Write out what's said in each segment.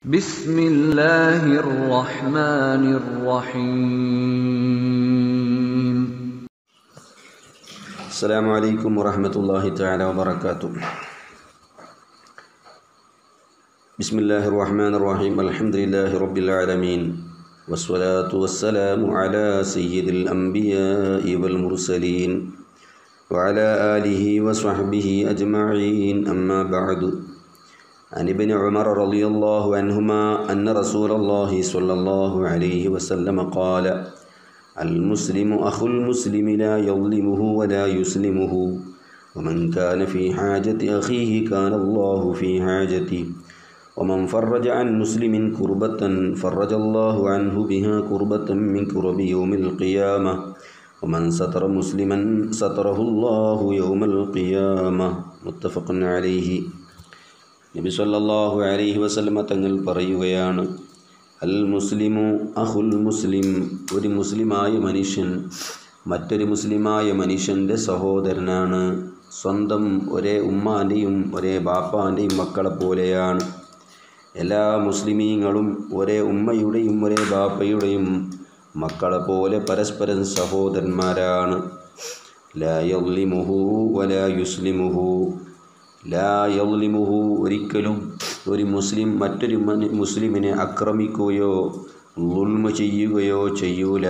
بسم الله الرحمن الرحيم السلام عليكم ورحمة الله تعالى وبركاته بسم الله الرحمن الرحيم الحمد لله رب العالمين والصلاة والسلام على سيد الأنبياء والمرسلين وعلى آله وصحبه أجمعين أما بعد عن ابن عمر رضي الله عنهما أن رسول الله صلى الله عليه وسلم قال المسلم أخو المسلم لا يظلمه ولا يسلمه ومن كان في حاجة أخيه كان الله في حاجته ومن فرج عن مسلم كربة فرج الله عنه بها كربة من كرب يوم القيامة ومن ستر مسلما ستره الله يوم القيامة متفق عليه നബി സല്ലല്ലാഹു അലൈഹി വസല്ലമ തങ്ങൾ പറയുകയാണ് അൽ മുസ്ലിമു അഹുൽ മുസ്ലിം ഒരു മുസ്ലിമായ മനുഷ്യൻ മറ്റൊരു മുസ്ലിമായ മനുഷ്യൻ്റെ സഹോദരനാണ് സ്വന്തം ഒരേ ഉമ്മാൻ്റെയും ഒരേ ബാപ്പാൻ്റെയും മക്കളെ പോലെയാണ് എല്ലാ മുസ്ലിമീങ്ങളും ഒരേ ഉമ്മയുടെയും ഒരേ ബാപ്പയുടെയും മക്കളെ പോലെ പരസ്പരം സഹോദരന്മാരാണ് ലാ യള്ളിമുഹു വലാ യുസ്ലിമുഹു ലാ യള്ളിമുഹു ഒരിക്കലും ഒരു മുസ്ലിം മറ്റൊരു മന മുസ്ലിമിനെ ആക്രമിക്കുകയോ ലുൽമ ചെയ്യുകയോ ചെയ്യൂല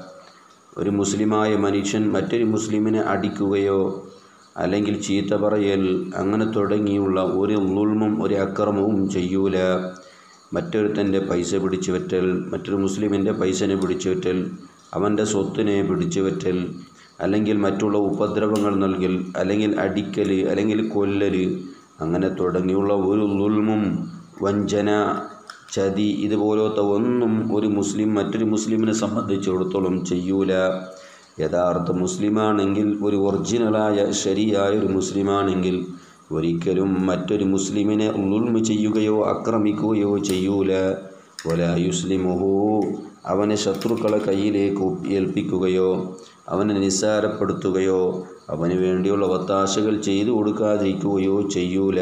ഒരു മുസ്ലിമായ മനുഷ്യൻ മറ്റൊരു മുസ്ലിമിനെ അടിക്കുകയോ അല്ലെങ്കിൽ ചീത്ത പറയൽ അങ്ങനെ തുടങ്ങിയുള്ള ഒരു ലുൽമും ഒരു അക്രമവും ചെയ്യൂല മറ്റൊരുത്തൻ്റെ പൈസ പിടിച്ചു പറ്റൽ മറ്റൊരു മുസ്ലിമിൻ്റെ പൈസനെ പിടിച്ചു പറ്റൽ അവൻ്റെ സ്വത്തിനെ പിടിച്ചു പറ്റൽ അല്ലെങ്കിൽ മറ്റുള്ള ഉപദ്രവങ്ങൾ നൽകൽ അല്ലെങ്കിൽ അടിക്കൽ അല്ലെങ്കിൽ കൊല്ലൽ അങ്ങനെ തുടങ്ങിയുള്ള ഒരു ലുൽമും വഞ്ചന ചതി ഇതുപോലത്തെ ഒന്നും ഒരു മുസ്ലിം മറ്റൊരു മുസ്ലിമിനെ സംബന്ധിച്ചിടത്തോളം ചെയ്യൂല യഥാർത്ഥ മുസ്ലിമാണെങ്കിൽ ഒരു ഒറിജിനലായ ശരിയായ ഒരു മുസ്ലിമാണെങ്കിൽ ഒരിക്കലും മറ്റൊരു മുസ്ലിമിനെ ഉൾമ ചെയ്യുകയോ ആക്രമിക്കുകയോ ചെയ്യൂല വല യുസ്ലിമുഹു അവനെ ശത്രുക്കളെ കയ്യിലേക്ക് ഏൽപ്പിക്കുകയോ അവനെ നിസ്സാരപ്പെടുത്തുകയോ അവന് വേണ്ടിയുള്ള ഒത്താശകൾ ചെയ്തു കൊടുക്കാതിരിക്കുകയോ ചെയ്യൂല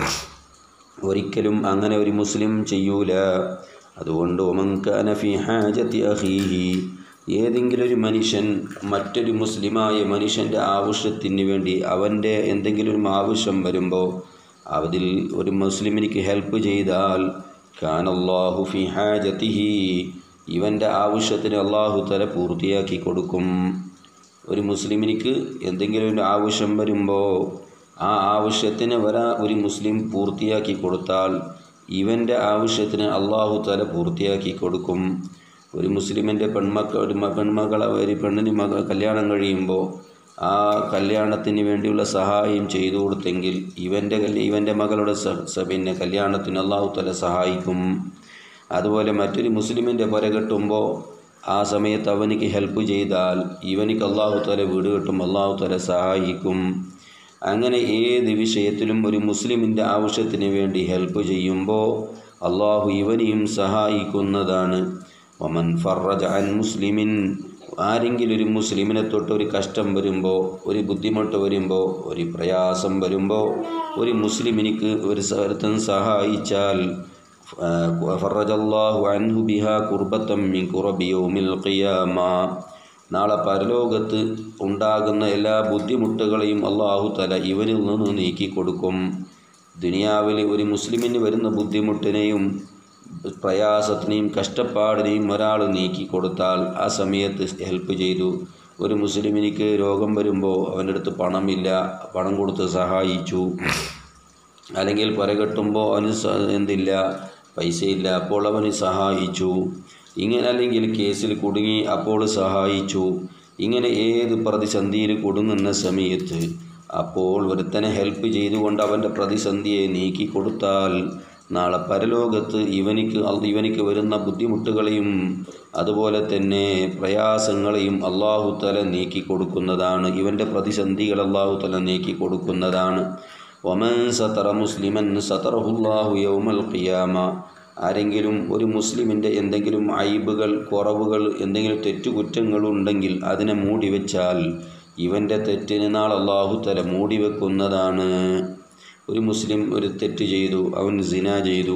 ഒരിക്കലും അങ്ങനെ ഒരു മുസ്ലിം ചെയ്യൂല അതുകൊണ്ട് ഒമങ്കാന ഫി ഹാജത്തി അഹീഹി ഏതെങ്കിലും ഒരു മനുഷ്യൻ മറ്റൊരു മുസ്ലിമായ മനുഷ്യൻ്റെ ആവശ്യത്തിന് വേണ്ടി അവൻ്റെ എന്തെങ്കിലും ഒരു ആവശ്യം വരുമ്പോൾ അതിൽ ഒരു മുസ്ലിമിനിക്ക് ഹെൽപ്പ് ചെയ്താൽ ഖാൻ അള്ളാഹു ഫി ഹാജത്തിഹി ഇവൻ്റെ ആവശ്യത്തിന് അള്ളാഹു തല പൂർത്തിയാക്കി കൊടുക്കും ഒരു മുസ്ലിമിനിക്ക് എന്തെങ്കിലും ഒരു ആവശ്യം വരുമ്പോൾ ആ ആവശ്യത്തിന് വരാ ഒരു മുസ്ലിം പൂർത്തിയാക്കി കൊടുത്താൽ ഇവൻ്റെ ആവശ്യത്തിന് അള്ളാഹു തല പൂർത്തിയാക്കി കൊടുക്കും ഒരു മുസ്ലിമിൻ്റെ പെൺമക്ക ഒരു പെൺമകളെ ഒരു പെണ്ണിന് മക കല്യാണം കഴിയുമ്പോൾ ആ കല്യാണത്തിന് വേണ്ടിയുള്ള സഹായം ചെയ്തു കൊടുത്തെങ്കിൽ ഇവൻ്റെ ഇവൻ്റെ മകളുടെ പിന്നെ കല്യാണത്തിന് അള്ളാഹു തല സഹായിക്കും അതുപോലെ മറ്റൊരു മുസ്ലിമിൻ്റെ പുര കെട്ടുമ്പോൾ ആ സമയത്ത് അവനിക്ക് ഹെൽപ്പ് ചെയ്താൽ ഇവനിക്ക് അള്ളാഹു തല വീട് കെട്ടും അള്ളാഹു തല സഹായിക്കും അങ്ങനെ ഏത് വിഷയത്തിലും ഒരു മുസ്ലിമിൻ്റെ ആവശ്യത്തിന് വേണ്ടി ഹെൽപ്പ് ചെയ്യുമ്പോൾ അള്ളാഹു ഇവനെയും സഹായിക്കുന്നതാണ് ഒമൻ ഫറജ അൻ മുസ്ലിമിൻ ആരെങ്കിലും ഒരു മുസ്ലിമിനെ തൊട്ട് ഒരു കഷ്ടം വരുമ്പോൾ ഒരു ബുദ്ധിമുട്ട് വരുമ്പോൾ ഒരു പ്രയാസം വരുമ്പോൾ ഒരു മുസ്ലിമിനിക്ക് ഒരു ഒരുത്തൻ സഹായിച്ചാൽ ഫറജല്ലാഹു അൻഹു ബിഹ കുർബത്തം മിൻ കുറബി യൗമിൽ ഖിയാമ നാളെ പരലോകത്ത് ഉണ്ടാകുന്ന എല്ലാ ബുദ്ധിമുട്ടുകളെയും അള്ളാഹു തല ഇവനിൽ നിന്ന് നീക്കി കൊടുക്കും ദുനിയാവിൽ ഒരു മുസ്ലിമിന് വരുന്ന ബുദ്ധിമുട്ടിനെയും പ്രയാസത്തിനെയും കഷ്ടപ്പാടിനെയും ഒരാൾ നീക്കി കൊടുത്താൽ ആ സമയത്ത് ഹെൽപ്പ് ചെയ്തു ഒരു മുസ്ലിമിനിക്ക് രോഗം വരുമ്പോൾ അവൻ്റെ അടുത്ത് പണമില്ല പണം കൊടുത്ത് സഹായിച്ചു അല്ലെങ്കിൽ പുരകെട്ടുമ്പോൾ അവന് എന്തില്ല പൈസയില്ല അപ്പോൾ അവന് സഹായിച്ചു ഇങ്ങനെ അല്ലെങ്കിൽ കേസിൽ കുടുങ്ങി അപ്പോൾ സഹായിച്ചു ഇങ്ങനെ ഏത് പ്രതിസന്ധിയിൽ കുടുങ്ങുന്ന സമയത്ത് അപ്പോൾ ഒരുത്തനെ ഹെൽപ്പ് ചെയ്തുകൊണ്ട് അവൻ്റെ പ്രതിസന്ധിയെ നീക്കി കൊടുത്താൽ നാളെ പരലോകത്ത് ഇവനിക്ക് ഇവനിക്ക് വരുന്ന ബുദ്ധിമുട്ടുകളെയും അതുപോലെ തന്നെ പ്രയാസങ്ങളെയും അള്ളാഹു തല നീക്കി കൊടുക്കുന്നതാണ് ഇവൻ്റെ പ്രതിസന്ധികൾ അള്ളാഹു തല നീക്കി കൊടുക്കുന്നതാണ് ഒമൻ സത്തറ മുസ്ലിമൻ സത്തറഹുല്ലാഹു യൗമൽ ഖിയാമ ആരെങ്കിലും ഒരു മുസ്ലിമിൻ്റെ എന്തെങ്കിലും അയിബുകൾ കുറവുകൾ എന്തെങ്കിലും തെറ്റുകുറ്റങ്ങളുണ്ടെങ്കിൽ അതിനെ മൂടി വെച്ചാൽ ഇവൻ്റെ തെറ്റിന് നാൾ അള്ളാഹു തല മൂടി വെക്കുന്നതാണ് ഒരു മുസ്ലിം ഒരു തെറ്റ് ചെയ്തു അവൻ സിന ചെയ്തു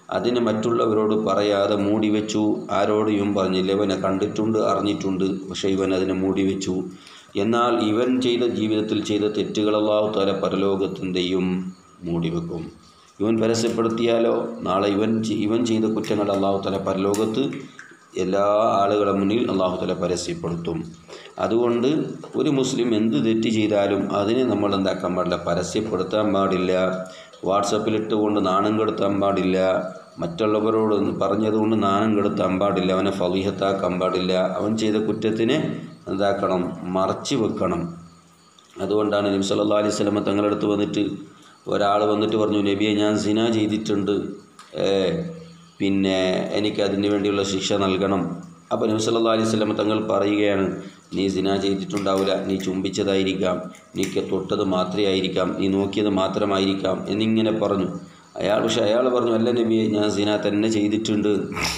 അതിന് മറ്റുള്ളവരോട് പറയാതെ മൂടി വെച്ചു ആരോടും പറഞ്ഞില്ല ഇവനെ കണ്ടിട്ടുണ്ട് അറിഞ്ഞിട്ടുണ്ട് പക്ഷേ ഇവൻ അതിനെ മൂടി വെച്ചു എന്നാൽ ഇവൻ ചെയ്ത ജീവിതത്തിൽ ചെയ്ത തെറ്റുകൾ അള്ളാഹു താല പരലോകത്തിൻ്റെയും മൂടി വെക്കും ഇവൻ പരസ്യപ്പെടുത്തിയാലോ നാളെ ഇവൻ ചെ- ഇവൻ ചെയ്ത കുറ്റങ്ങൾ അള്ളാഹു താല പരലോകത്ത് എല്ലാ ആളുകളുടെ മുന്നിൽ അള്ളാഹു താല പരസ്യപ്പെടുത്തും അതുകൊണ്ട് ഒരു മുസ്ലിം എന്ത് തെറ്റ് ചെയ്താലും അതിനെ നമ്മൾ എന്താക്കാൻ പാടില്ല പരസ്യപ്പെടുത്താൻ പാടില്ല വാട്സപ്പിലിട്ടുകൊണ്ട് നാണം കെടുത്താൻ പാടില്ല മറ്റുള്ളവരോട് പറഞ്ഞതുകൊണ്ട് നാണം കെടുത്താൻ പാടില്ല അവനെ ഫലീഹത്താക്കാൻ പാടില്ല അവൻ ചെയ്ത കുറ്റത്തിനെ എന്താക്കണം മറച്ചു വെക്കണം അതുകൊണ്ടാണ് നബി സല്ലല്ലാഹു അലൈഹി വസല്ലമ തങ്ങളുടെ അടുത്ത് വന്നിട്ട് ഒരാൾ വന്നിട്ട് പറഞ്ഞു നബിയെ ഞാൻ സിന ചെയ്തിട്ടുണ്ട് ഏ, പിന്നെ എനിക്ക് അതിന് വേണ്ടിയുള്ള ശിക്ഷ നൽകണം അപ്പോൾ നബി സല്ലല്ലാഹു അലൈഹി വസല്ലമ തങ്ങൾ പറയുകയാണ് നീ സിന ചെയ്തിട്ടുണ്ടാവില്ല നീ ചുംബിച്ചതായിരിക്കാം നീ തൊട്ടത് മാത്രമേ ആയിരിക്കാം നീ നോക്കിയത് മാത്രമായിരിക്കാം എന്നിങ്ങനെ പറഞ്ഞു അയാൾ പക്ഷെ അയാൾ പറഞ്ഞു അല്ല നബിയെ ഞാൻ സിന തന്നെ ചെയ്തിട്ടുണ്ട്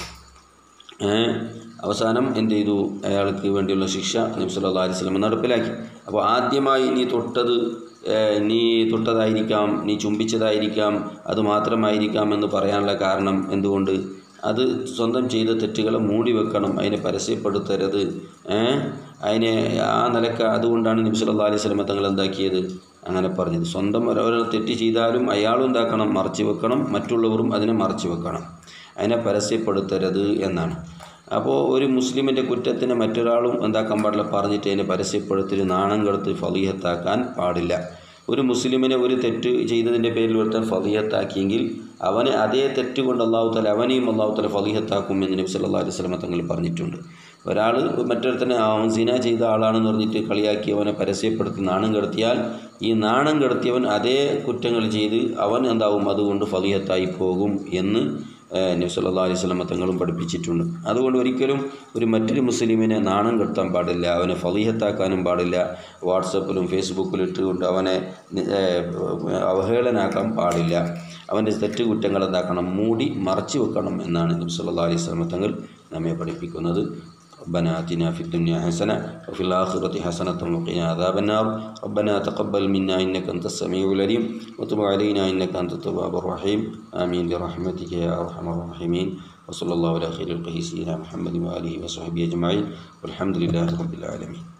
ഏ, അവസാനം എന്ത് ചെയ്തു അയാൾക്ക് വേണ്ടിയുള്ള ശിക്ഷ നബി സല്ലല്ലാഹു അലൈഹി വസല്ലം നടപ്പിലാക്കി അപ്പോൾ ആദ്യമായി നീ തൊട്ടത് ഏ, നീ തൊട്ടതായിരിക്കാം നീ ചുംബിച്ചതായിരിക്കാം അത് മാത്രമായിരിക്കാം എന്ന് പറയാനുള്ള കാരണം എന്തുകൊണ്ട് അത് സ്വന്തം ചെയ്ത തെറ്റുകളെ മൂടി വെക്കണം അതിനെ പരസ്യപ്പെടുത്തരുത് ഏ? അതിനെ ആ നിലക്ക് അതുകൊണ്ടാണ് നബി സല്ലല്ലാഹു അലൈഹി വസല്ലം തങ്ങൾ എന്താക്കിയത് അങ്ങനെ പറഞ്ഞത് സ്വന്തം ഒരാൾ തെറ്റ് ചെയ്താലും അയാളും എന്താക്കണം മറച്ചു വെക്കണം മറ്റുള്ളവരും അതിനെ മറച്ചു വെക്കണം അതിനെ പരസ്യപ്പെടുത്തരുത് എന്നാണ് അപ്പോൾ ഒരു മുസ്ലിമിൻ്റെ കുറ്റത്തിന് മറ്റൊരാളും എന്താക്കാൻ പാടില്ല പറഞ്ഞിട്ട് അതിനെ പരസ്യപ്പെടുത്തി നാണം കെടുത്ത് ഫലീഹത്താക്കാൻ പാടില്ല ഒരു മുസ്ലിമിനെ ഒരു തെറ്റ് ചെയ്തതിൻ്റെ പേരിൽ ഒരുത്തൻ ഫലീഹത്താക്കിയെങ്കിൽ അവനെ അതേ തെറ്റ് കൊണ്ട് അള്ളാഹു തല അവനെയും അള്ളാഹു തല ഫലീഹത്താക്കും എന്ന് നബി സല്ലല്ലാഹു അലൈഹി വസല്ലം തങ്ങൾ പറഞ്ഞിട്ടുണ്ട് ഒരാൾ മറ്റൊരുത്തനെ അവൻ സിന ചെയ്ത ആളാണെന്ന് പറഞ്ഞിട്ട് കളിയാക്കി അവനെ പരസ്യപ്പെടുത്തി നാണം കെടുത്തിയാൽ ഈ നാണം കെടുത്തിയവൻ അതേ കുറ്റങ്ങൾ ചെയ്ത് അവൻ എന്താവും അതുകൊണ്ട് ഫലീഹത്തായി പോകും എന്ന് ഏഹ് നബി സല്ലല്ലാഹു അലൈഹി വസല്ലം തങ്ങളും പഠിപ്പിച്ചിട്ടുണ്ട് അതുകൊണ്ട് ഒരിക്കലും ഒരു മറ്റൊരു മുസ്ലിമിനെ നാണം കെടുത്താൻ പാടില്ല അവനെ ഫലീഹത്താക്കാനും പാടില്ല വാട്സപ്പിലും ഫേസ്ബുക്കിലും ഇട്ടുകൊണ്ട് അവനെ ഏഹ്, അവഹേളനാക്കാൻ പാടില്ല അവൻ്റെ തെറ്റുകുറ്റങ്ങൾ എന്താക്കണം മൂടി മറച്ചു വെക്കണം എന്നാണ് നബി സല്ലല്ലാഹു അലൈഹി വസല്ലം തങ്ങൾ നമ്മെ പഠിപ്പിക്കുന്നത് ربنا آتنا في الدنيا حسنة وفي الآخرة حسنة وقنا عذاب النار ربنا تقبل منا إنك أنت السميع العليم وتب علينا إنك أنت التواب الرحيم آمين برحمتك يا أرحم الراحمين وصلى الله على خير القيس سيدنا محمد وآله وصحبه أجمعين والحمد لله رب العالمين